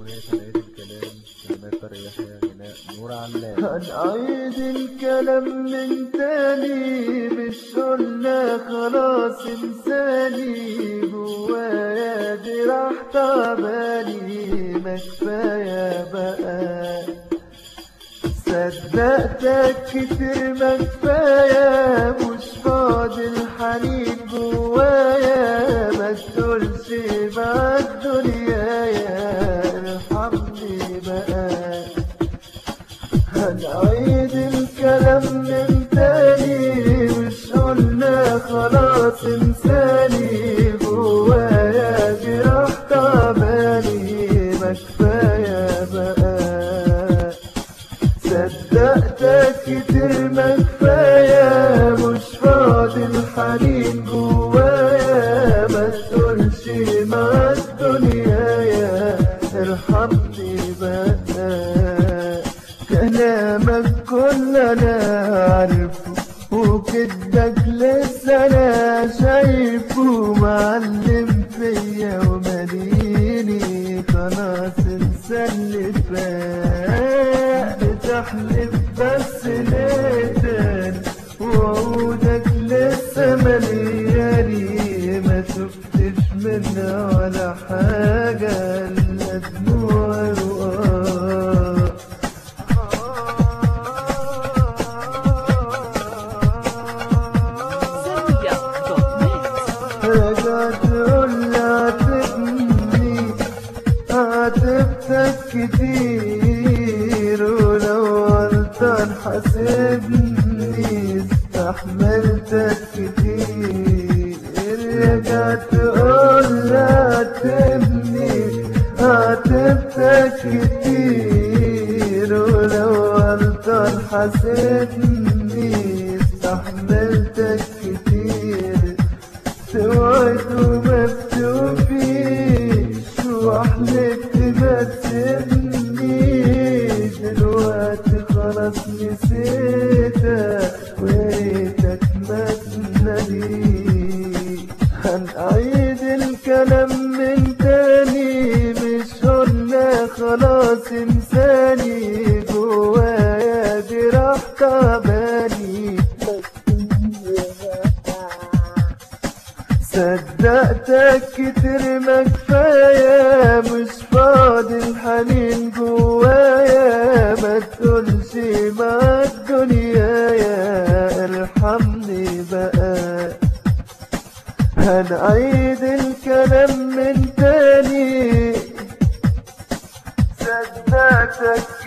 أغنية هنعيد الكلام كلمات طارق يحيى غناء نور علام هنعيد الكلام من تاني مش قلنا خلاص انساني جوايا دي راح تعباني ما كفاية بقى صدقتك كتير ما كفاية مش فاضي الحنين جوايا ما تقولش مع الدنيا يا ارحمني بقى هنعيد الكلام من تاني مش قلنا خلاص انساني جوايا جراح تعباني ما كفاية بقى صدقتك كتير ما كفاية مش فاضي الحنين جوايا ما تقولش مع الدنيا يا ارحمني بقى كلامك كل انا عارفه وكدك لسه انا شايفه معلم فيا وماليني خلاص انسى اللي فات بتحلف بس ليه تاني وعودك لسه ملياني ما شفتش منها ولا حاجة الا دموع وآه رجعت تقول عاتبني عاتبتك كتير ولو غلطان حاسبني استحملتك كتير رجعت تقول عاتبني عاتبتك كتير ولو غلطان حاسبني استحملتك كتير سويت ومفتوفيش واحلفت ما تسيبنيش دلوقتي خلاص نسيتك وريتك ما تناديش هنعيد الكلام من تاني مش قلنا خلاص انساني جوايا دي راح تعباني صدقتك كتير ما كفاية مش فاضي الحنين جوايا ما تقولش مع الدنيا يا ارحمني بقى هنعيد الكلام من تاني صدقتك